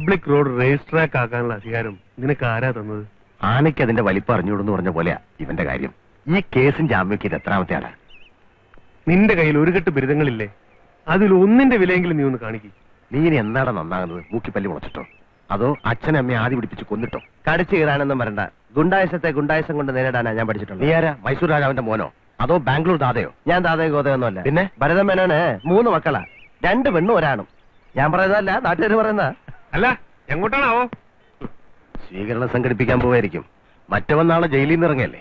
Public road race track ആക്കാനുള്ള അധികാരം നിനക്ക് ആരാ തന്നത് ആനയ്ക്ക് അതിന്റെ വലിപ്പം അറിഞ്ഞൂടെന്ന് പറഞ്ഞ പോലെയാ ഇവന്റെ കാര്യം ഈ കേസും ജാമ്യക്ക് ഇത് എത്രാമത്തെ ആളാ നിന്റെ കയ്യിൽ ഒരു കെട്ട് ബിരുദങ്ങളില്ലേ അതിൽ ഒന്നിന്റെ വിലയെങ്കിലും നീ ഒന്ന് കാണിക്കും നീ ഇനി എന്നാടാ നന്നാകുന്നത് മൂക്കിപ്പല്ലി മുളച്ചിട്ടോ അതോ അച്ഛനെ അമ്മയെ ആദ്യ പിടിപ്പിച്ച് കൊന്നിട്ടോ കടിച്ചു കീറാനൊന്നും വരണ്ട ഗുണ്ടായസത്തെ ഗുണ്ടായസം കൊണ്ട് നേരിടാനാ ഞാൻ പഠിച്ചിട്ടുണ്ട് നീ ആരാ മൈസൂർ രാജാവിന്റെ മോനോ അതോ ബാംഗ്ലൂർ ദാതയോ ഞാൻ ദാതയോ ഗോതയൊന്നുമല്ല പിന്നെ ഭരതൻ മേനോന് മൂന്ന് മക്കളാ രണ്ട് പെണ്ണും ഒരാണും ഞാൻ പറയുന്നതല്ല നാട്ടുകാർ പറയുന്ന അല്ല എങ്ങോട്ടാണാവോ സ്വീകരണം സംഘടിപ്പിക്കാൻ പോവായിരിക്കും മറ്റവൻ നാളെ ജയിലിൽ നിന്ന് ഇറങ്ങിയല്ലേ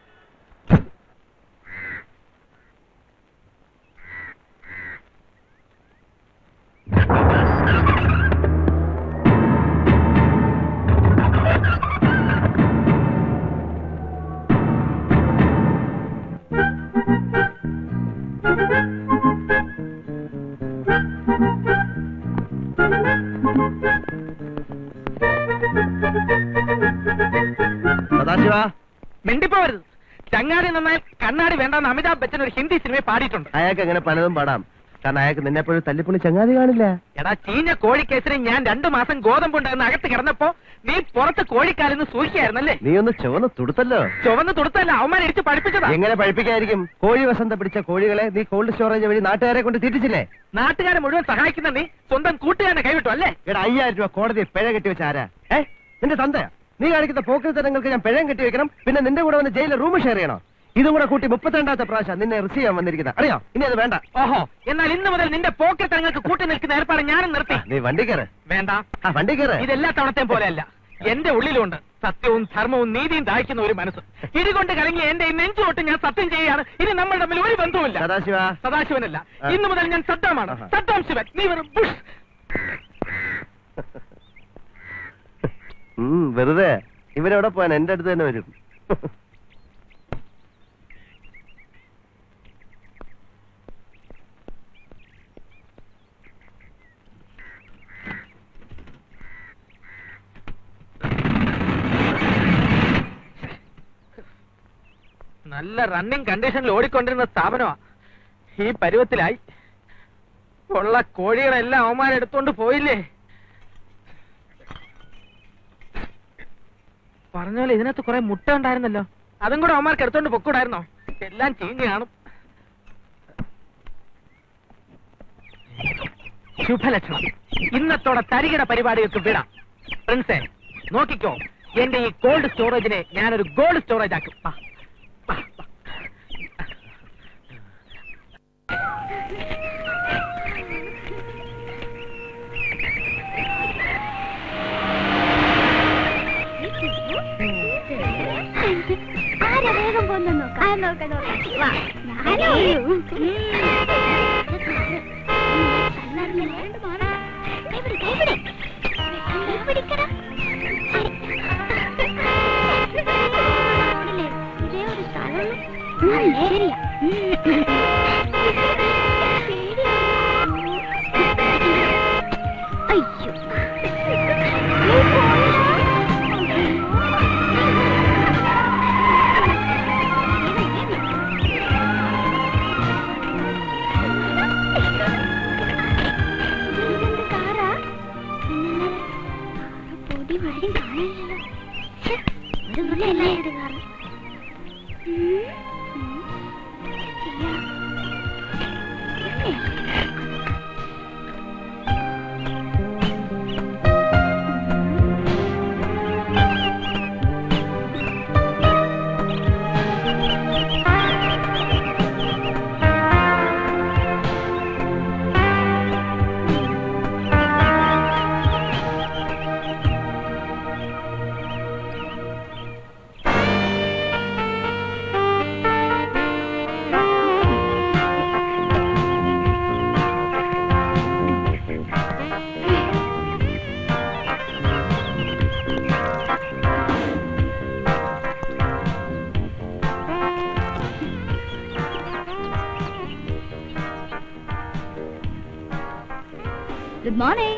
സദാശിവ മിണ്ടിപ്പോവരുത് ചങ്ങാടി നന്നായി കണ്ണാടി വേണ്ടെന്ന് അമിതാഭ് ബച്ചൻ ഒരു ഹിന്ദി സിനിമയിൽ പാടിയിട്ടുണ്ട് അയാൾക്ക് അങ്ങനെ പലതും പാടാം കാരണം അയാൾക്ക് നിന്നെപ്പോഴും തല്ലിപ്പൊളി ചങ്ങാതി കാണില്ല എടാ ചീഞ്ഞ കോഴിക്കേസിന് ഞാൻ രണ്ടു മാസം ഗോതമ്പുണ്ടായിരുന്ന അകത്ത് കിടന്നപ്പോ നീ പുറത്ത് കോഴിക്കാലിന്ന് സൂക്ഷിക്കായിരുന്നല്ലേ നീ ഒന്ന് ചുവന്ന് തുടുത്തല്ലോ ചുവന്ന് തുടുത്തല്ല അവന്മാരെ ഇടിച്ച് പഠിപ്പിച്ചതാ എങ്ങനെ പഴിപ്പിക്കായിരിക്കും കോഴി വസന്ത പിടിച്ച കോഴികളെ നീ കോൾഡ് സ്റ്റോറേജ് വഴി നാട്ടുകാരെ കൊണ്ട് തീറ്റിച്ചില്ലേ നാട്ടുകാരെ മുഴുവൻ സഹായിക്കുന്ന നീ സ്വന്തം കൂട്ടുകാരനെ കൈവിട്ടു അല്ലേ എടാ അയ്യായിരം രൂപ കോടതി പിഴ കെട്ടി വെച്ച ആരാ ഏ നിന്റെ തന്തയാ നീ കാണിക്കുന്ന പോക്കൃതരങ്ങൾക്ക് ഞാൻ പിഴം കെട്ടി വെക്കണം പിന്നെ നിന്റെ കൂടെ വന്ന് ജയിലിൽ റൂം ഷെയർ ചെയ്യണോ ഇതും കൂടെ കൂട്ടി മുപ്പത്തിരണ്ടാമത്തെ പ്രാവശ്യം നിന്നെ റിസീവ് ചെയ്യാൻ വന്നിരിക്കുന്നത് അറിയോ ഇനി അത് വേണ്ട ഓഹോ എന്നാൽ ഇന്ന് മുതൽ നിന്റെ പോക്കറ്റങ്ങൾക്ക് കൂട്ടി നിൽക്കുന്ന ഏർപ്പാട് ഞാനും നിർത്തി നീ വണ്ടി കയറ് വേണ്ട ആ വണ്ടി കയറ് ഇതെല്ലാ തവണത്തെയും പോലെയല്ല എന്റെ ഉള്ളിലുണ്ട് സത്യവും ധർമ്മവും നീതിയും ദാഹിക്കുന്ന ഒരു മനസ്സ് ഇതുകൊണ്ട് കലങ്ങി എന്റെ ഈ നെഞ്ചുതൊട്ട് ഞാൻ സത്യം ചെയ്യുകയാണ് ഇനി നമ്മൾ തമ്മിൽ ഒരു ബന്ധവുമില്ല സദാശിവ സദാശിവനല്ല ആ. ഇന്നു മുതൽ ഞാൻ സദ്ദാമാണ് ആഹാ. സദ്ദാം ശിവൻ നീ വെറും ബുഷ് ഉം, വെറുതെ ഇവരെവിടെ പോയാൻ എന്റെ അടുത്ത് തന്നെ വരും നല്ല റണ്ണിങ് കണ്ടീഷനിൽ ഓടിക്കൊണ്ടിരുന്ന സ്ഥാപനമാ ഈ പരുവത്തിലായി ഉള്ള കോഴികളെല്ലാം അവന്മാരെടുത്തോണ്ട് പോയില്ലേ പറഞ്ഞ പോലെ ഇതിനകത്ത് കുറെ മുട്ട ഉണ്ടായിരുന്നല്ലോ അതും കൂടെ അവന്മാർക്ക് എടുത്തോണ്ട് പൊക്കൂടായിരുന്നോ എല്ലാം ചീഞ്ഞ് കാണും ശുഭലക്ഷണം ഇന്നത്തോടെ തരികിട പരിപാടികൾക്ക് വിടാം പ്രിൻസേ നോക്കിക്കോ എന്റെ ഈ കോൾഡ് സ്റ്റോറേജിനെ ഞാനൊരു ഗോൾഡ് സ്റ്റോറേജ് ആക്കും വാ, വാ, വാ. ആരാ വേഗം പോന്നു നോക്കാം ആ നോക്കാം നോക്കാം വാ ഞാനേ ഉള്ളൂ കൈപിടി കൈപിടി കൈപിടിക്കടാ ഇതേ ഒരു സ്ഥലമുള്ളൂ അല്ലേ ശരിയാ അയ്യോ good morning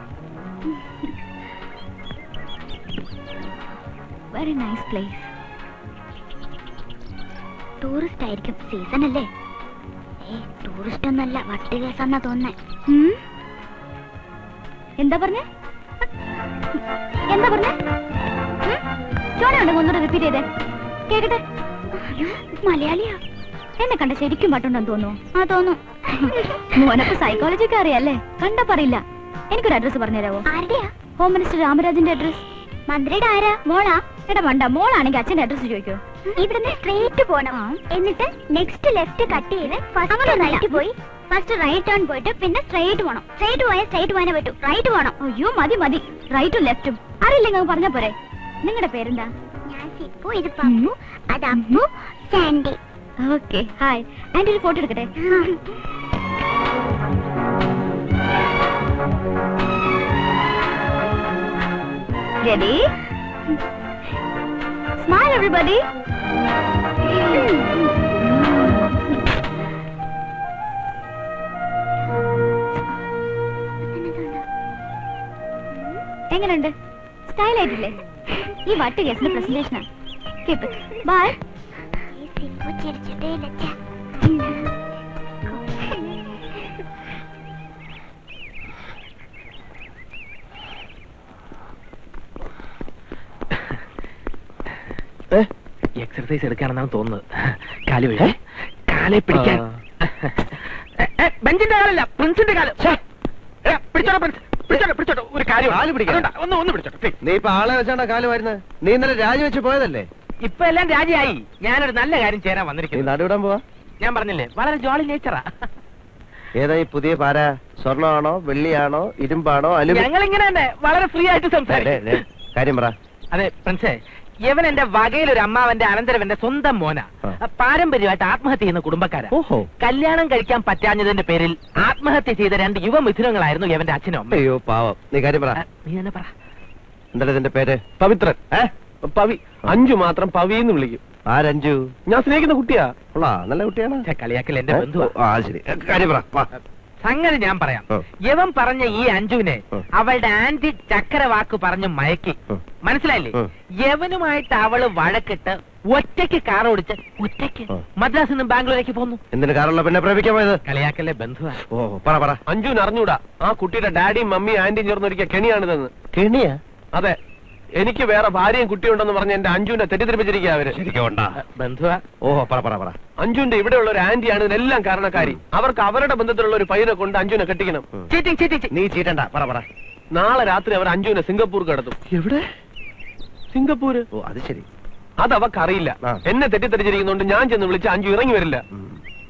very nice place tourist ആയിരിക്കും സീസൺ അല്ലേ ഏ ടൂറിസ്റ്റ് ഒന്നല്ല വട്ടി കേസാന്നാ തോന്നുന്നേ ഉം? എന്താ പറഞ്ഞേ എന്താ പറഞ്ഞേ ചോടയുണ്ട് ഒന്നുകൂടെ റിപ്പീറ്റ് ചെയ്തേ കേക്കട്ടെ മലയാളിയാ എന്നെ കണ്ട ശരിക്കും പട്ടുണ്ടെന്ന് തോന്നുന്നു ആ തോന്നുന്നു മോനക്ക് സൈക്കോളജി ഒക്കെ അറിയാല്ലേ കണ്ടാ പറയില്ല എനിക്കൊരു അഡ്രസ് പറഞ്ഞുതരാവോ ആരുടെയാ ഹോം മിനിസ്റ്റർ രാമരാജന്റെ അഡ്രസ് മന്ത്രിയുടെ ആരാ മോളാ എടാ വേണ്ട മോളാണെങ്കിൽ അച്ഛന്റെ അഡ്രസ് ചോദിക്കോ ഇവിടുന്ന് സ്ട്രേറ്റ് പോണം എന്നിട്ട് നെക്സ്റ്റ് ലെഫ്റ്റ് കട്ട് ചെയ്ത് ഫസ്റ്റ് റൈറ്റ് പോയി ഫസ്റ്റ് റൈറ്റ് ടേൺ പോയിട്ട് പിന്നെ സ്ട്രേറ്റ് പോണം സ്ട്രേറ്റ് പോയാൽ സ്ട്രേറ്റ് പോകാനേ പറ്റൂ റൈറ്റ് പോണം അയ്യോ മതി മതി റൈറ്റും ലെഫ്റ്റും അറിയില്ലെങ്കിൽ പറഞ്ഞാ പോരെ നിങ്ങളുടെ പേരെന്താ ഞാൻ സിപ്പു ഇത് പപ്പു അത് Appu Sandy okay hi aunty ഒരു ഫോട്ടോ എടുക്കട്ടെ റെഡി സ്മൈൽ എവറിബഡി എങ്ങനെയുണ്ട് സ്റ്റൈൽ ആയിട്ടില്ലേ ഈ വട്ട് കേസിന്റെ പ്രസന്റേഷനാ കീപ്പ് ബൈ എക്സർസൈസ് എടുക്കാണെന്നാണ് തോന്നുന്നത് കാല് വീഴ കാലെ പിടിക്കാൻ ഏ, ഏ, ബെഞ്ചിന്റെ കാലല്ല പ്രിൻസിന്റെ കാല് ഏ, പിടിച്ചോട്ടോ പ്രിൻസ് പിടിച്ചോട്ടോ പിടിച്ചോട്ടോ ഒരു കാര്യം കാല് പിടിക്കാൻ? അതുകൊണ്ടാ, ഒന്ന് ഒന്ന് പിടിച്ചോട്ടോ please. നീ ഇപ്പൊ ആളെ വെച്ചാണ്ടാ കാല് വരുന്നത് നീ ഇന്നലെ രാജിവെച്ച് പോയതല്ലേ ഇപ്പൊ എല്ലാം രാജിയായി ഞാനൊരു നല്ല കാര്യം ചേരാൻ നീ വന്നിരിക്കുന്നു നടുവിടാൻ പോവാ ഞാൻ പറഞ്ഞില്ലേ വളരെ ജോളി നേച്ചറാ ഏതാ ഈ പുതിയ പാര സ്വർണ്ണമാണോ വെള്ളിയാണോ ഇരുമ്പാണോ അലുമിനിയം ഞങ്ങൾ ഇങ്ങനെ തന്നെ വളരെ ഫ്രീ ആയിട്ട് സംസാരിക്കും കാര്യം പറ അതെ പ്രിൻസേ യവൻ എന്റെ വകയിലൊരു അമ്മാവന്റെ അനന്തരവന്റെ സ്വന്തം മോന ആ. പാരമ്പര്യമായിട്ട് ആത്മഹത്യ ചെയ്യുന്ന കുടുംബക്കാരാ ഓഹോ കല്യാണം കഴിക്കാൻ പറ്റാഞ്ഞതിന്റെ പേരിൽ ആത്മഹത്യ ചെയ്ത രണ്ട് യുവമിഥുനങ്ങളായിരുന്നു യവന്റെ അച്ഛനും അമ്മയും അയ്യോ പാവം നീ കാര്യം പറ ആ, നീ തന്നെ പറ എന്താ ഇതിന്റെ പേര് പവിത്രൻ ഏ പവി അഞ്ചു മാത്രം പവി എന്ന് വിളിക്കും ആരഞ്ചു ഞാൻ സ്നേഹിക്കുന്ന കുട്ടിയാ ഉള്ളാ നല്ല കുട്ടിയാണ് ഛെ, കളിയാക്കൽ എന്റെ ഏ? ബന്ധുവാ ആ ശരി ഏ, കാര്യം പറ വാ. സംഗതി ഞാൻ പറയാം ആ. യവൻ പറഞ്ഞ ഈ അഞ്ജുവിനെ ആ. അവളുടെ ആന്റി ചക്കര വാക്ക് പറഞ്ഞു മയക്കി ആ. മനസ്സിലായില്ലേ ആ. യവനുമായിട്ട് അവള് വഴക്കിട്ട് ഒറ്റയ്ക്ക് കാർ ഓടിച്ച് ഒറ്റയ്ക്ക് ആ. മദ്രാസിൽ നിന്ന് ബാംഗ്ലൂരേക്ക് പോന്നു എന്തിന് കാറുള്ള പിന്നെ പ്രേമിക്കാൻ പോയത് കളിയാക്കല്ലേ ബന്ധുവാ ഓ പറ പറ അഞ്ജുവിന് അറിഞ്ഞൂടാ ആ കുട്ടിയുടെ ഡാഡിയും മമ്മിയും ആന്റിയും ചേർന്നൊരിക്കൽ കെണിയാണിതെന്ന് കെണിയാ അതെ എനിക്ക് വേറെ ഭാര്യയും കുട്ടിയുണ്ടെന്ന് പറഞ്ഞ് എന്റെ അഞ്ജുവിനെ തെറ്റിദ്ധരിപ്പിച്ചിരിക്കുക അവര് ശരിക്കും ബന്ധുവാ ഓ പറ പറ പറ അഞ്ജുവിന്റെ ഇവിടെയുള്ള ഒരു ആന്റിയാണ് ഇതിനെല്ലാം കാരണക്കാരി അവർക്ക് അവരുടെ ബന്ധത്തിലുള്ള ഒരു പയ്യനെ കൊണ്ട് അഞ്ജുവിനെ കെട്ടിക്കണം ഉം. ചീറ്റിങ് ചീറ്റിങ് നീ ചീറ്റണ്ട പറ പറ നാളെ രാത്രി അവർ അഞ്ജുവിനെ സിംഗപ്പൂർ കടത്തും എവിടെ സിംഗപ്പൂര് ഓ അത് ശരി അത് അവക്കറിയില്ല ആ. എന്നെ തെറ്റിദ്ധരിച്ചിരിക്കുന്നോണ്ട് ഞാൻ ചെന്ന് വിളിച്ച് അഞ്ജു ഇറങ്ങി വരില്ല ഉം.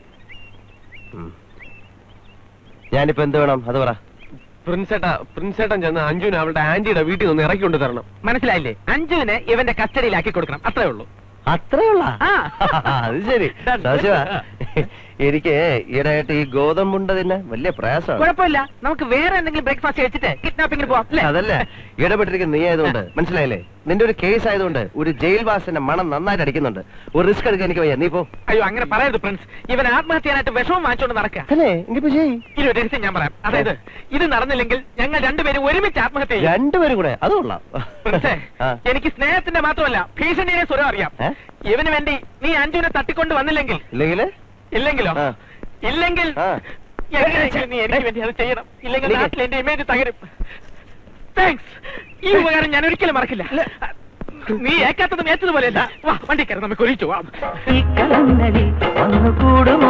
ഉം. ഞാനിപ്പോ എന്ത് വേണം അത് പറ പ്രിൻസേട്ട പ്രിൻസേട്ടൻ ചെന്ന് അഞ്ജുവിനെ അവളുടെ ആന്റിയുടെ വീട്ടിൽ നിന്ന് ഇറക്കി കൊണ്ട് തരണം മനസ്സിലായില്ലേ അഞ്ജുവിനെ ഇവന്റെ കസ്റ്റഡിയിലാക്കി കൊടുക്കണം അത്രേ ഉള്ളൂ അത്രയുള്ള ആ. അത് ശരി Done. സദാശിവ എനിക്ക് ഈയിടെയായിട്ട് ഈ ഗോതമ്പുണ്ട തിന്നെ വലിയ പ്രയാസമാണ് കുഴപ്പമില്ല നമുക്ക് വേറെ എന്തെങ്കിലും ബ്രേക്ക്ഫാസ്റ്റ് കഴിച്ചിട്ട് കിഡ്നാപ്പിംഗിന് പോവാം അല്ലേ അതല്ല ഇടപെട്ടിരിക്കുന്ന നീ ആയതുകൊണ്ട് മനസ്സിലായില്ലേ നിന്റെ ഒരു കേസ് ആയതുകൊണ്ട് ഒരു ജയിൽ വാസിന്റെ മണം നന്നായിട്ട് അടിക്കുന്നുണ്ട് ഒരു റിസ്ക് എടുക്കാൻ എനിക്ക് വയ്യ നീ പോ അയ്യോ അങ്ങനെ പറയരുത് പ്രിൻസ് ഇവൻ ആത്മഹത്യ ചെയ്യാനായിട്ട് വിഷമം വാങ്ങിച്ചോണ്ട് നടക്കുക അല്ലേ എങ്കിപ്പോ ചെയ് ഇനി ഒരു രഹസ്യം ഞാൻ പറയാം അതായത് ഇത് നടന്നില്ലെങ്കിൽ ഞങ്ങൾ രണ്ടുപേരും ഒരുമിച്ച് ആത്മഹത്യ ചെയ്യും രണ്ടുപേരും കൂടെ അത് കൊള്ളാം പ്രിൻസേ ആ. എനിക്ക് സ്നേഹത്തിന്റെ മാത്രമല്ല ഭീഷണിയുടെ സ്വരം അറിയാം ഏ? ഇവന് വേണ്ടി നീ അഞ്ജുവിനെ തട്ടിക്കൊണ്ട് വന്നില്ലെങ്കിൽ ഇല്ലെങ്കില് ഇല്ലെങ്കിലോ ആ. ഇല്ലെങ്കിൽ ആ. എങ്ങനെയെങ്കിലും നീ എനിക്ക് വേണ്ടി അത് ചെയ്യണം ഇല്ലെങ്കിൽ നിക്ക്. നാട്ടിൽ എന്റെ ഇമേജ് തകരും താങ്ക്സ് ഈ ഉപകാരം ഞാൻ ഒരിക്കലും മറക്കില്ല നീ ഏക്കാത്തതും ഏറ്റതുപോലെയല്ല വാ വണ്ടി കയറി നമുക്ക് ഒഴിച്ചു പോവാം ഈ കളങ്ങളിൽ വന്നു കൂടുമോ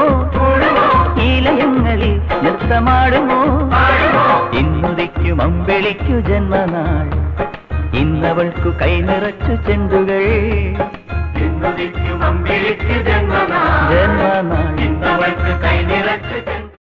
ഇലയങ്ങളിൽ നൃത്തമാടുമോ ഇന്നുദിക്കും അമ്പെളിക്കു ജന്മനാൾ ഇന്നവൾക്കു കൈനിറച്ചു ചെണ്ടുകൾ ഇന്നുദിക്കും അമ്പെളിക്കു ജന്മനാൾ ജന്മനാൾ ഇന്നവൾക്ക് കൈനിറച്ചു